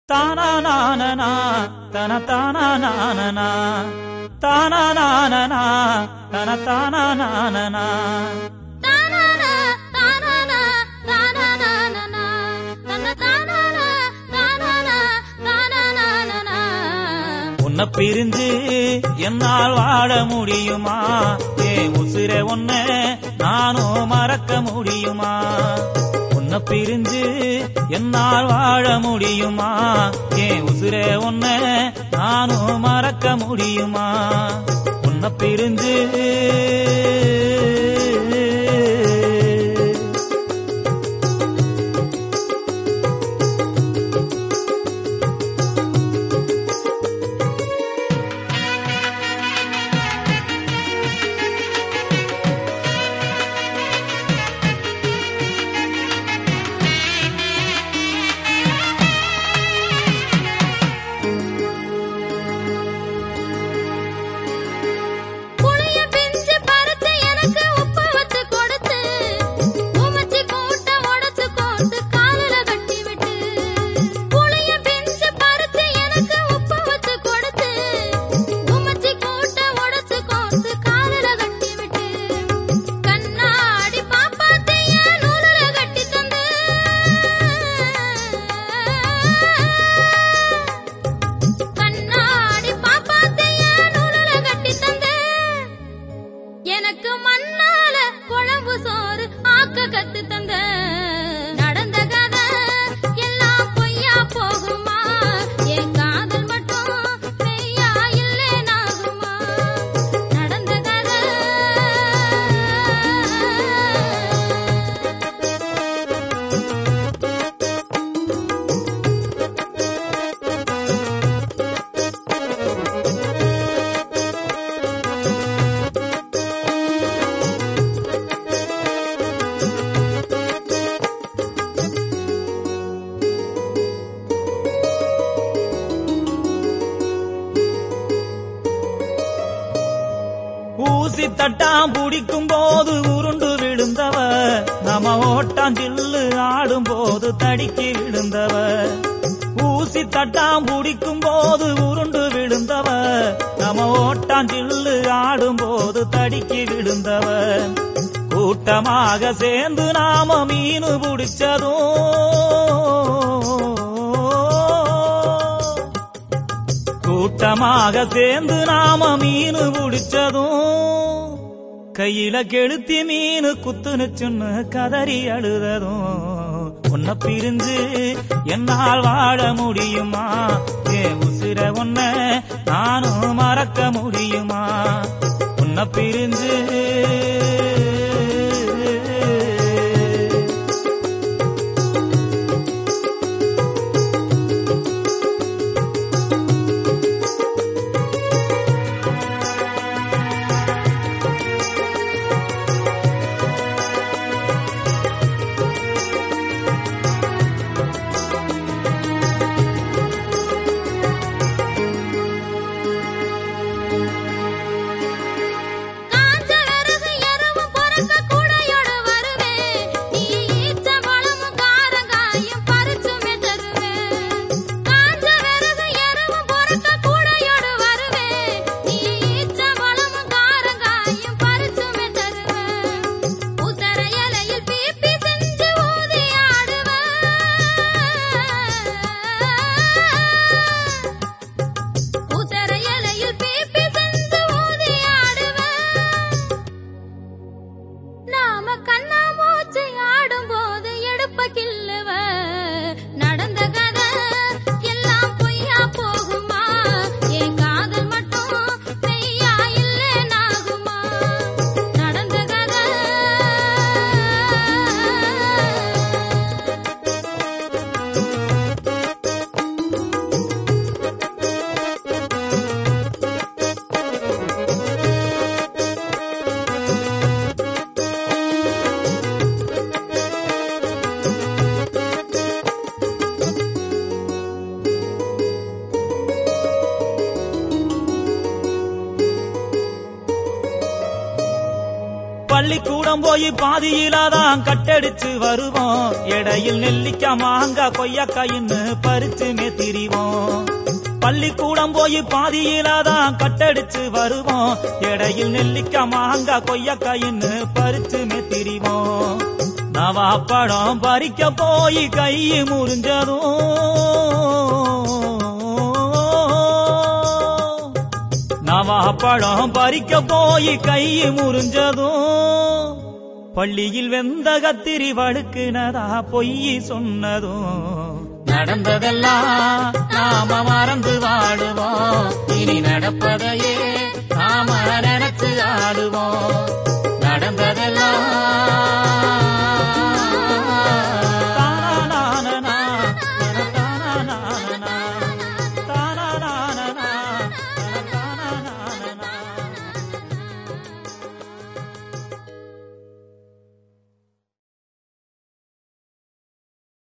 தானானானனா தன தானானானனா தானானானனா தன தானானானனா தானானா, தானானா, தானானானானா. தன்ன தானானா, தானானா, தானானானானா. உன்னை பிரிஞ்சு என்னால் வாழ முடியுமா ஏ உசிர ஒன்ன நானும் மறக்க முடியுமா உன்னை பிரிஞ்சு என்னால் வாழ முடியுமா ஏ உசிர ஒன்ன நானும் மறக்க முடியுமா உன்னை பிரிஞ்சு புளிய பிஞ்சு பறிச்சு எனக்கு உப்பு வச்சு கொடுத்து, உமிச்சி கூட்ட உடைச்சு கோர்த்து காதுல கட்டி விட்டு. புளிய பிஞ்சு பறிச்சு எனக்கு உப்பு வச்சு கொடுத்து, உமிச்சி கூட்ட உடைச்சு கோர்த்து காதுல கட்டி விட்டு. கண்ணாடி பாப்பாத்தைய நூலுல கட்டி தந்து கண்ணாடி பாப்பாத்தைய நூலுல கட்டி தந்த எனக்கு மண்ணால குழம்பு சோறு ஆக்க கத்து தந்த நடந்த கதை எல்லாம் பொய்யா போகுமா என் காதல் மட்டும் மெய்யா இல்லேனாகுமா நடந்த கதை ஊசி தட்டாம் பிடிக்கும் போது உருண்டு விழுந்தவ நம ஓட்டாஞ்சில்லு ஆடும் போது தடிக்கி விழுந்தவ ஊசி தட்டாம் பிடிக்கும் போது உருண்டு விழுந்தவ நம ஓட்டாஞ்சில்லு ஆடும் போது தடிக்கி விழுந்தவ கூட்டமாக சேர்ந்து நாம மீனு பிடிச்சதும் கூட்டமாக சேர்ந்து நாம மீனு பிடிச்சதும் கையில கெளுத்தி மீனு குத்துனுச்சுன்னு கதறி அழுததும் உன்னை பிரிஞ்சு என்னால் வாழ முடியுமா ஏ உசிர உன்ன நானும் மறக்க முடியுமா உன்னை பிரிஞ்சு காஞ்ச விறகு எருவும் பள்ளிக்கூடம் போய் பாதியிலாதான் கட்டடிச்சு வருவோம் இடையில் நெல்லிக்காய் மாங்காய் கொய்யக்காயின்னு பறிச்சுமே திரிவோம் பள்ளிக்கூடம் போய் பாதியிலாதான் கட்டடிச்சு வருவோம் இடையில் நெல்லிக்காய் மாங்காய் கொய்யக்காயின்னு பறிச்சுமே திரிவோம் நவாப்பழம் பறிக்க போய் கை முறிஞ்சதும் நவாப்பழம் பறிக்க போய் கை முறிஞ்சதும் பள்ளியில் வெந்த கத்திரி வழுக்குனதா பொய் சொன்னதும் நடந்ததெல்லாம் நாம மறந்து வாடுவோம் இனி நடப்பதையே நாம நினைச்சு ஆடுவோம் நடந்ததெல்லாம்